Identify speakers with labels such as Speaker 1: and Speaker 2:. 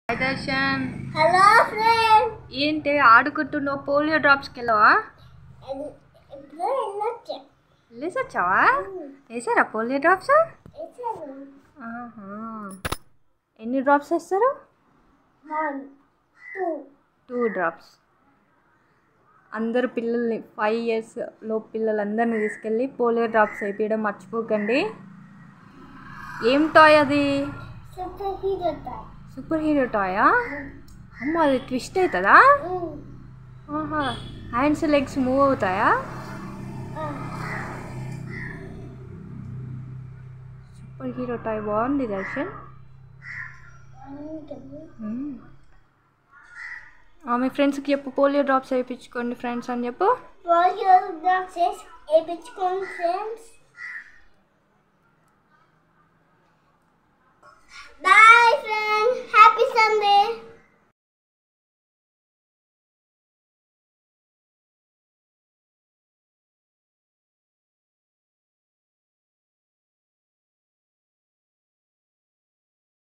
Speaker 1: Hi Darshan
Speaker 2: hello friend
Speaker 1: ఏంటి ఆడుకుంటున్నావు polio డ్రాప్స్కి వెళ్ళవా
Speaker 2: ఇప్పుడు వెళ్ళొచ్చా
Speaker 1: వెళ్ళేసి వచ్చావా వేసారా పోలియో డ్రాప్స్
Speaker 2: వేసాను
Speaker 1: ఆహా. ఎన్ని డ్రాప్స్ వేస్తారు
Speaker 2: వన్ టూ
Speaker 1: టూ డ్రాప్స్ అందరు పిల్లల్ని ఫైవ్ ఇయర్స్ లో పిల్లలందరినీ తీసుకెళ్ళి పోలియో డ్రాప్స్ వేయించడం మర్చిపోకండి ఏం టాయ్ అది
Speaker 2: super hero type
Speaker 1: super hero టాయా అమ్మ అది ట్విస్ట్ అవుతుందా ఆహా హ్యాండ్స్ లెగ్స్ మూవ్ అవుతాయా సూపర్ హీరో టాయ్ బాగుంది దర్శన్ మ్మ్. ఆ, మీ ఫ్రెండ్స్కి చెప్పు పోలియో డ్రాప్స్ వేయించుకోండి ఫ్రెండ్స్ అని చెప్పు
Speaker 2: పోలియో డ్రాప్స్ వేయించుకోండి ఫ్రెండ్స్ బాయ్ ఫ్రెండ్స్